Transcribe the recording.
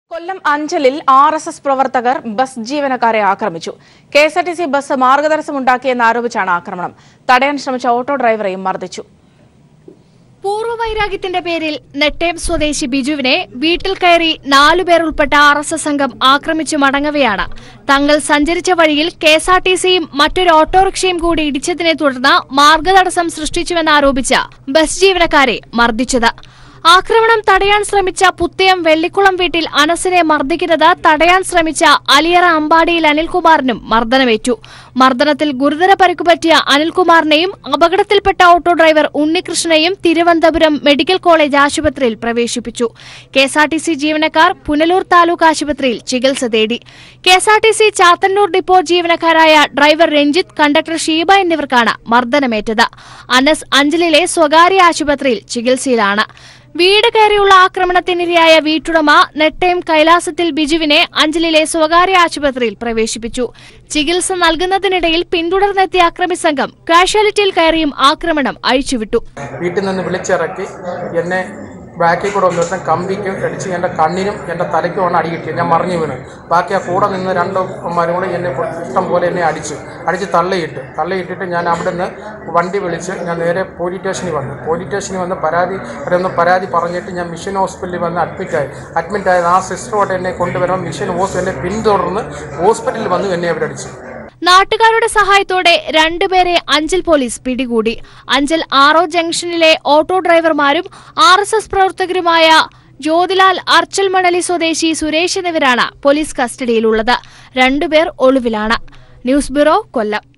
കൊല്ലം അഞ്ചലിൽ R S S പ്രവർത്തകർ bus ജീവനക്കാരെ ആക്രമിച്ചു K S R T C bus മാർഗതടസ്സമുണ്ടാക്കിയെന്ന് ആരോപിച്ചാണ് ആക്രമണം തടയാൻ ശ്രമിച്ച ഓട്ടോ ഡ്രൈവറെയും മർദ്ദിച്ചു പൂർവ്വവൈരാഗ്യത്തിന്റെ പേരിൽ നെട്ടേം സ്വദേശി ബിജുവിനെ വീട്ടിൽ കയറി നാലുപേർ ഉൾപ്പെട്ട ആർ എസ് എസ് സംഘം ആക്രമിച്ചു മടങ്ങവെയാണ് തങ്ങൾ സഞ്ചരിച്ച വഴിയിൽ കെ എസ് ആർ ടി സിയും മറ്റൊരു ഓട്ടോറിക്ഷയും കൂടി ഇടിച്ചതിനെ തുടർന്ന് മാർഗതടസ്സം സൃഷ്ടിച്ചുവെന്നാരോപിച്ച ബസ് ജീവനക്കാരെ മർദ്ദിച്ചത് ആക്രമണം തടയാൻ ശ്രമിച്ച പുത്തയം വെള്ളിക്കുളം വീട്ടിൽ അനസിനെ മർദ്ദിക്കുന്നത് തടയാൻ ശ്രമിച്ച അലിയറ അമ്പാടിയിൽ അനിൽകുമാറിനും മർദ്ദനമേറ്റു മർദ്ദനത്തിൽ ഗുരുതര പരിക്കു പറ്റിയ അനിൽകുമാറിനെയും അപകടത്തിൽപ്പെട്ട ഓട്ടോ ഡ്രൈവർ ഉണ്ണികൃഷ്ണനെയും തിരുവനന്തപുരം മെഡിക്കൽ കോളേജ് ആശുപത്രിയിൽ പ്രവേശിപ്പിച്ചു കെഎസ്ആർടിസി ജീവനക്കാർ പുനലൂർ താലൂക്ക് ആശുപത്രിയിൽ ചികിത്സ തേടി കെഎസ്ആർടിസി ചാത്തന്നൂർ ഡിപ്പോ ജീവനക്കാരായ ഡ്രൈവർ രഞ്ജിത്ത് കണ്ടക്ടർ ഷീബ എന്നിവർക്കാണ് മർദ്ദനമേറ്റത് അനസ് അഞ്ചലിലെ സ്വകാര്യ ആശുപത്രിയിൽ ചികിത്സയിലാണ് വീട് കയറിയുള്ള ആക്രമണത്തിനിരയായ വീട്ടുടമ നെട്ടയം കൈലാസത്തിൽ ബിജുവിനെ അഞ്ചലിലെ സ്വകാര്യ ആശുപത്രിയിൽ പ്രവേശിപ്പിച്ചു ചികിത്സ നൽകുന്നതിനിടയിൽ പിന്തുടർന്നെത്തിയ അക്രമി സംഘം കാഷ്വാലിറ്റിയിൽ കയറിയും ആക്രമണം അഴിച്ചുവിട്ടു വീട്ടിൽ നിന്ന് വിളിച്ചിറക്കി എന്നെ ബാക്കിൽ കൂടെ വന്ന് ഒരുത്തൻ കമ്പിക്ക് അടിച്ച് എൻ്റെ കണ്ണിനും എൻ്റെ തലയ്ക്കുമാണ് അടി കിട്ടിയത് ഞാൻ മറിഞ്ഞു വീണ് ബാക്കി ആ കൂടെ നിന്ന് രണ്ട് അമ്മമാരും കൂടെ എന്നെ പൊ- ഇഷ്ടം പോലെ എന്നെ അടിച്ചു അടിച്ച് തള്ളിയിട്ട് തള്ളിയിട്ടിട്ട് ഞാൻ അവിടെ നിന്ന് വണ്ടി വിളിച്ച് ഞാൻ നേരെ പോലീസ് സ്റ്റേഷനിൽ വന്നു പോലീസ് സ്റ്റേഷനിൽ വന്ന് പരാതി അവിടെ ഒന്ന് പരാതി പറഞ്ഞിട്ട് ഞാൻ മിഷൻ ഹോസ്പിറ്റലിൽ വന്ന് അഡ്മിറ്റായി അഡ്മിറ്റായത് ആ സിസ്റ്ററോട് എന്നെ കൊണ്ടുവരാൻ മിഷൻ ഹോസ്പിറ്റലിനെ പിന്തുടർന്ന് ഹോസ്പിറ്റലിൽ വന്ന് എന്നെ അവരടിച്ചു നാട്ടുകാരുടെ സഹായത്തോടെ രണ്ടുപേരെ അഞ്ചൽ പോലീസ് പിടികൂടി അഞ്ചൽ ആറോ ജംഗ്ഷനിലെ ഓട്ടോ ഡ്രൈവർമാരും ആർ എസ് എസ് പ്രവർത്തകരുമായ ജ്യോതിലാൽ അർച്ചൽ മണലി സ്വദേശി സുരേഷ് എന്നിവരാണ് പോലീസ് കസ്റ്റഡിയിലുള്ളത് രണ്ടുപേർ ഒളിവിലാണ് ന്യൂസ് ബ്യൂറോ കൊല്ലം